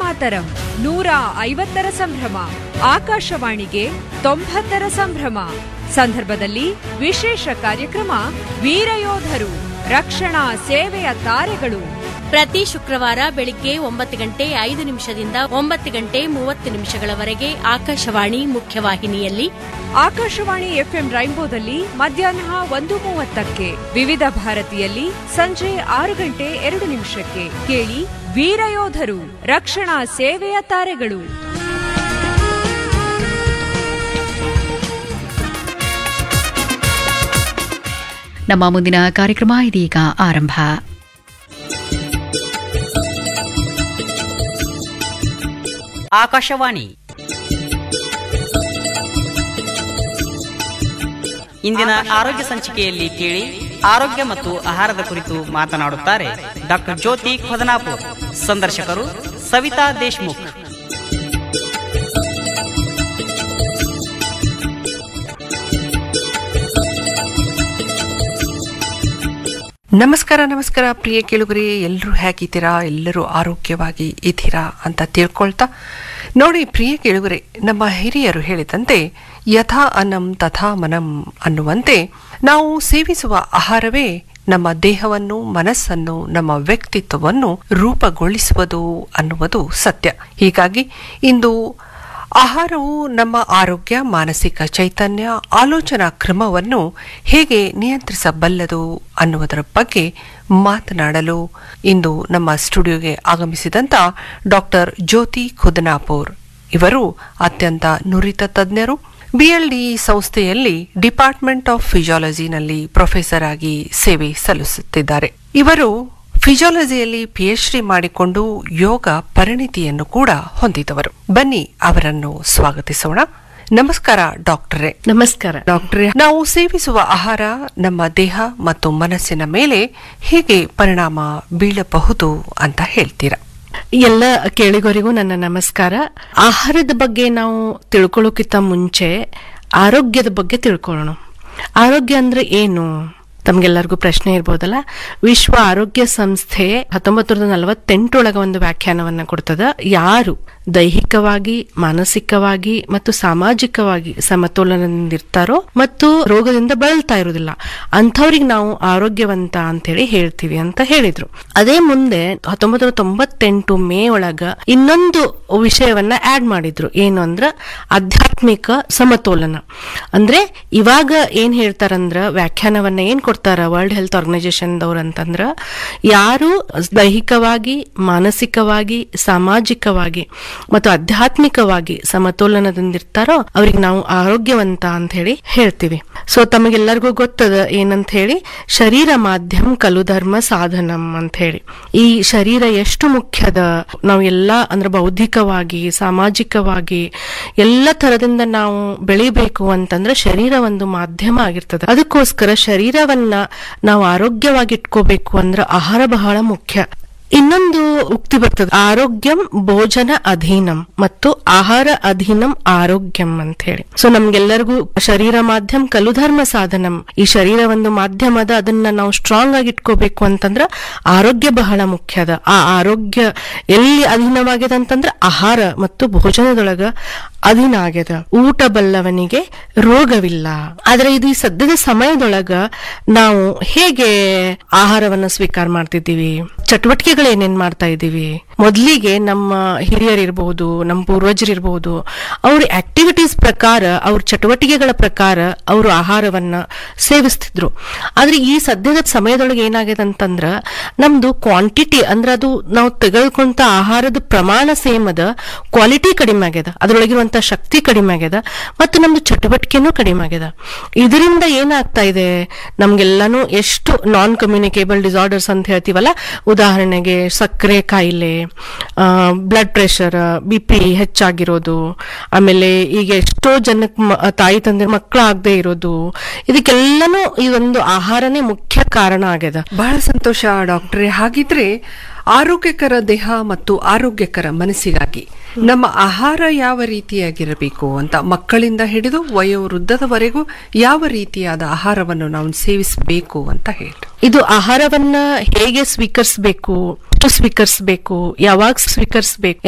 ಮಾತರಂ ನೂರ ಐವತ್ತರ ಸಂಭ್ರಮ ಆಕಾಶವಾಣಿಗೆ ತೊಂಬತ್ತರ ಸಂಭ್ರಮ ಸಂದರ್ಭದಲ್ಲಿ ವಿಶೇಷ ಕಾರ್ಯಕ್ರಮ ವೀರಯೋಧರು ರಕ್ಷಣಾ ಸೇವೆಯ ತಾರೆಗಳು ಪ್ರತಿ ಶುಕ್ರವಾರ ಬೆಳಿಗ್ಗೆ ಒಂಬತ್ತು ಗಂಟೆ ಐದು ನಿಮಿಷದಿಂದ ಒಂಬತ್ತು ಗಂಟೆ ಮೂವತ್ತು ನಿಮಿಷಗಳವರೆಗೆ ಆಕಾಶವಾಣಿ ಮುಖ್ಯವಾಹಿನಿಯಲ್ಲಿ ಆಕಾಶವಾಣಿ ಎಫ್ಎಂ ರೈನ್ಬೋದಲ್ಲಿ ಮಧ್ಯಾಹ್ನ ಒಂದು ಮೂವತ್ತಕ್ಕೆ ವಿವಿಧ ಭಾರತಿಯಲ್ಲಿ ಸಂಜೆ ಆರು ಗಂಟೆ ಎರಡು ನಿಮಿಷಕ್ಕೆ ಕೇಳಿ ವೀರಯೋಧರು ರಕ್ಷಣಾ ಸೇವೆಯ ತಾರೆಗಳು ನಮ್ಮ ಮುಂದಿನ ಕಾರ್ಯಕ್ರಮ ಇದೀಗ ಆರಂಭ ಆಕಾಶವಾಣಿ ಇಂದಿನ ಆರೋಗ್ಯ ಸಂಚಿಕೆಯಲ್ಲಿ ಕೇಳಿ ಆರೋಗ್ಯ ಮತ್ತು ಆಹಾರದ ಕುರಿತು ಮಾತನಾಡುತ್ತಾರೆ ಡಾಕ್ಟರ್ ಜ್ಯೋತಿ ಖೊದನಾಪುರ್ ಸಂದರ್ಶಕರು ಸವಿತಾ ದೇಶ್ಮುಖ್ ನಮಸ್ಕಾರ ನಮಸ್ಕಾರ ಪ್ರಿಯ ಕೇಳುಗರೆ ಎಲ್ಲರೂ ಹೇಗಿದ್ದೀರಾ ಎಲ್ಲರೂ ಆರೋಗ್ಯವಾಗಿ ಇದ್ದೀರಾ ಅಂತ ತಿಳ್ಕೊಳ್ತಾ ನೋಡಿ ಪ್ರಿಯ ಕೇಳುಗರೆ ನಮ್ಮ ಹಿರಿಯರು ಹೇಳಿದಂತೆ ಯಥಾ ಅನ್ನಂ ತಥಾ ಮನಂ ಅನ್ನುವಂತೆ ನಾವು ಸೇವಿಸುವ ಆಹಾರವೇ ನಮ್ಮ ದೇಹವನ್ನು ಮನಸ್ಸನ್ನು ನಮ್ಮ ವ್ಯಕ್ತಿತ್ವವನ್ನು ರೂಪುಗೊಳಿಸುವುದು ಅನ್ನುವುದು ಸತ್ಯ ಹೀಗಾಗಿ ಇಂದು ಆಹಾರವು ನಮ್ಮ ಆರೋಗ್ಯ ಮಾನಸಿಕ ಚೈತನ್ಯ ಆಲೋಚನಾ ಕ್ರಮವನ್ನು ಹೇಗೆ ನಿಯಂತ್ರಿಸಬಲ್ಲದು ಅನ್ನುವುದರ ಬಗ್ಗೆ ಮಾತನಾಡಲು ಇಂದು ನಮ್ಮ ಸ್ಟುಡಿಯೋಗೆ ಆಗಮಿಸಿದಂತ ಡಾಕ್ಟರ್ ಜ್ಯೋತಿ ಖುದನಾಪುರ್ ಇವರು ಅತ್ಯಂತ ನುರಿತ ತಜ್ಞರು ಬಿಎಲ್ಡಿ ಸಂಸ್ಥೆಯಲ್ಲಿ ಡಿಪಾರ್ಟ್ಮೆಂಟ್ ಆಫ್ ಫಿಸಿಯಾಲಜಿನಲ್ಲಿ ಪ್ರೊಫೆಸರ್ ಆಗಿ ಸೇವೆ ಸಲ್ಲಿಸುತ್ತಿದ್ದಾರೆ ಇವರು ಫಿಸಿಯಾಲಜಿಯಲ್ಲಿ ಪಿಎಚ್ಡಿ ಮಾಡಿಕೊಂಡು ಯೋಗ ಪರಿಣಿತಿಯನ್ನು ಕೂಡ ಹೊಂದಿದವರು ಬನ್ನಿ ಅವರನ್ನು ಸ್ವಾಗತಿಸೋಣ ನಮಸ್ಕಾರ ಡಾಕ್ಟರೇ ನಮಸ್ಕಾರ ಡಾಕ್ಟರೇ ನಾವು ಸೇವಿಸುವ ಆಹಾರ ನಮ್ಮ ದೇಹ ಮತ್ತು ಮನಸ್ಸಿನ ಮೇಲೆ ಹೇಗೆ ಪರಿಣಾಮ ಬೀಳಬಹುದು ಅಂತ ಹೇಳ್ತೀರಾ ಎಲ್ಲ ಕೇಳಿಗೋರಿಗೂ ನನ್ನ ನಮಸ್ಕಾರ ಆಹಾರದ ಬಗ್ಗೆ ನಾವು ತಿಳ್ಕೊಳ್ಳೋಕ್ಕಿಂತ ಮುಂಚೆ ಆರೋಗ್ಯದ ಬಗ್ಗೆ ತಿಳ್ಕೊಳ್ಳೋಣ ಆರೋಗ್ಯ ಅಂದ್ರೆ ಏನು ತಮ್ಗೆಲ್ಲರಿಗೂ ಪ್ರಶ್ನೆ ಇರ್ಬೋದಲ್ಲ ವಿಶ್ವ ಆರೋಗ್ಯ ಸಂಸ್ಥೆ ಹತ್ತೊಂಬತ್ತು ನೂರ ನಲವತ್ತೆಂಟರೊಳಗ ಒಂದು ವ್ಯಾಖ್ಯಾನವನ್ನ ಕೊಡ್ತದ ಯಾರು ದೈಹಿಕವಾಗಿ ಮಾನಸಿಕವಾಗಿ ಮತ್ತು ಸಾಮಾಜಿಕವಾಗಿ ಸಮತೋಲನದಿಂದಿರ್ತಾರೋ ಮತ್ತು ರೋಗದಿಂದ ಬಳಲ್ತಾ ಇರುವುದಿಲ್ಲ ಅಂಥವ್ರಿಗೆ ನಾವು ಆರೋಗ್ಯವಂತ ಅಂತೇಳಿ ಹೇಳ್ತೀವಿ ಅಂತ ಹೇಳಿದ್ರು ಅದೇ ಮುಂದೆ ಹತ್ತೊಂಬತ್ತು ನೂರ ತೊಂಬತ್ತೆಂಟು ಮೇ ಒಳಗ ಇನ್ನೊಂದು ವಿಷಯವನ್ನ ಆಡ್ ಮಾಡಿದ್ರು ಏನು ಅಂದ್ರ ಆಧ್ಯಾತ್ಮಿಕ ಸಮತೋಲನ ಅಂದ್ರೆ ಇವಾಗ ಏನ್ ಹೇಳ್ತಾರಂದ್ರ ವ್ಯಾಖ್ಯಾನವನ್ನ ಏನ್ ಕೊಡ್ತಾರ ವರ್ಲ್ಡ್ ಹೆಲ್ತ್ ಆರ್ಗನೈಸೇಷನ್ ದವ್ರು ಅಂತಂದ್ರ ಯಾರು ದೈಹಿಕವಾಗಿ ಮಾನಸಿಕವಾಗಿ ಸಾಮಾಜಿಕವಾಗಿ ಮತ್ತು ಆಧ್ಯಾತ್ಮಿಕವಾಗಿ ಸಮತೋಲನದಿಂದಿರ್ತಾರೋ ಅವ್ರಿಗೆ ನಾವು ಆರೋಗ್ಯವಂತ ಅಂತ ಹೇಳಿ ಹೇಳ್ತೀವಿ ಸೊ ತಮಗೆಲ್ಲರಿಗೂ ಗೊತ್ತದ ಏನಂತ ಹೇಳಿ ಶರೀರ ಮಾಧ್ಯಮ ಕಲು ಧರ್ಮ ಸಾಧನಂ ಅಂತ ಹೇಳಿ ಈ ಶರೀರ ಎಷ್ಟು ಮುಖ್ಯದ ನಾವು ಎಲ್ಲ ಅಂದ್ರೆ ಬೌದ್ಧಿಕವಾಗಿ ಸಾಮಾಜಿಕವಾಗಿ ಎಲ್ಲ ತರದಿಂದ ನಾವು ಬೆಳಿಬೇಕು ಅಂತಂದ್ರೆ ಶರೀರ ಒಂದು ಮಾಧ್ಯಮ ಆಗಿರ್ತದೆ ಅದಕ್ಕೋಸ್ಕರ ಶರೀರವನ್ನ ನಾವು ಆರೋಗ್ಯವಾಗಿ ಇಟ್ಕೋಬೇಕು ಅಂದ್ರೆ ಆಹಾರ ಬಹಳ ಮುಖ್ಯ ಇನ್ನೊಂದು ಉಕ್ತಿ ಬರ್ತದೆ ಆರೋಗ್ಯಂ ಭೋಜನ ಅಧೀನಂ ಮತ್ತು ಆಹಾರ ಅಧೀನಂ ಆರೋಗ್ಯಂ ಅಂತ ಹೇಳಿ ಸೊ ನಮ್ಗೆಲ್ಲರಿಗೂ ಶರೀರ ಮಾಧ್ಯಮ ಕಲು ಧರ್ಮ ಸಾಧನಂ ಈ ಶರೀರ ಒಂದು ಮಾಧ್ಯಮದ ಅದನ್ನ ನಾವು ಸ್ಟ್ರಾಂಗ್ ಆಗಿ ಇಟ್ಕೋಬೇಕು ಅಂತಂದ್ರ ಆರೋಗ್ಯ ಬಹಳ ಮುಖ್ಯದ ಆ ಆರೋಗ್ಯ ಎಲ್ಲಿ ಅಧೀನವಾಗಿದೆ ಅಂತಂದ್ರ ಆಹಾರ ಮತ್ತು ಭೋಜನದೊಳಗ ಅಧೀನ ಆಗ್ಯದ ಊಟ ಬಲ್ಲವನಿಗೆ ರೋಗವಿಲ್ಲ ಆದ್ರೆ ಇದು ಈ ಸದ್ಯದ ಸಮಯದೊಳಗ ನಾವು ಹೇಗೆ ಆಹಾರವನ್ನ ಸ್ವೀಕಾರ ಮಾಡ್ತಿದ್ದೀವಿ ಚಟುವಟಿಕೆಗಳು ಏನೇನ್ ಮಾಡ್ತಾ ಇದ್ದೀವಿ ಮೊದಲಿಗೆ ನಮ್ಮ ಹಿರಿಯರಿರ್ಬಹುದು ನಮ್ಮ ಪೂರ್ವಜರಿರ್ಬಹುದು ಅವ್ರ ಆಕ್ಟಿವಿಟೀಸ್ ಪ್ರಕಾರ ಅವ್ರ ಚಟುವಟಿಕೆಗಳ ಪ್ರಕಾರ ಅವರು ಆಹಾರವನ್ನ ಸೇವಿಸ್ತಿದ್ರು ಆದ್ರೆ ಈ ಸದ್ಯದ ಸಮಯದೊಳಗೆ ಏನಾಗಿದೆ ಅಂತಂದ್ರ ನಮ್ದು ಕ್ವಾಂಟಿಟಿ ಅಂದ್ರೆ ಅದು ನಾವು ತೆಗೆದುಕೊಂತ ಆಹಾರದ ಪ್ರಮಾಣ ಸೇಮ್ ಅದ ಕ್ವಾಲಿಟಿ ಕಡಿಮೆ ಆಗ್ಯದ ಅದ್ರೊಳಗಿರುವಂತ ಶಕ್ತಿ ಕಡಿಮೆ ಆಗ್ಯದ ಮತ್ತು ನಮ್ದು ಚಟುವಟಿಕೆನೂ ಕಡಿಮೆ ಆಗ್ಯದ ಇದರಿಂದ ಏನಾಗ್ತಾ ಇದೆ ನಮ್ಗೆಲ್ಲಾನು ಎಷ್ಟು ನಾನ್ ಕಮ್ಯುನಿಕೇಬಲ್ ಡಿಸಾರ್ಡರ್ಸ್ ಅಂತ ಹೇಳ್ತೀವಲ್ಲ ಉದಾಹರಣೆಗೆ ಸಕ್ಕರೆ ಕಾಯಿಲೆ ಬ್ಲಡ್ ಪ್ರೆಷರ್ ಬಿ ಪಿ ಹೆಚ್ಚಾಗಿರೋದು ಆಮೇಲೆ ಈಗ ಎಷ್ಟೋ ಜನಕ್ಕೆ ತಾಯಿ ತಂದೆ ಮಕ್ಕಳಾಗದೆ ಇರೋದು ಇದಕ್ಕೆಲ್ಲನೂ ಈ ಒಂದು ಆಹಾರನೇ ಮುಖ್ಯ ಕಾರಣ ಆಗ್ಯದ ಬಹಳ ಸಂತೋಷ ಡಾಕ್ಟ್ರೆ ಹಾಗಿದ್ರೆ ಆರೋಗ್ಯಕರ ದೇಹ ಮತ್ತು ಆರೋಗ್ಯಕರ ಮನಸ್ಸಿಗಾಗಿ ನಮ್ಮ ಆಹಾರ ಯಾವ ರೀತಿಯಾಗಿರಬೇಕು ಅಂತ ಮಕ್ಕಳಿಂದ ಹಿಡಿದು ವಯೋವೃದ್ಧದವರೆಗೂ ಯಾವ ರೀತಿಯಾದ ಆಹಾರವನ್ನು ನಾವು ಸೇವಿಸಬೇಕು ಅಂತ ಹೇಳಿ ಇದು ಆಹಾರವನ್ನ ಹೇಗೆ ಸ್ವೀಕರಿಸಬೇಕು ಸ್ವೀಕರಿಸಬೇಕು ಯಾವಾಗ ಸ್ವೀಕರಿಸಬೇಕು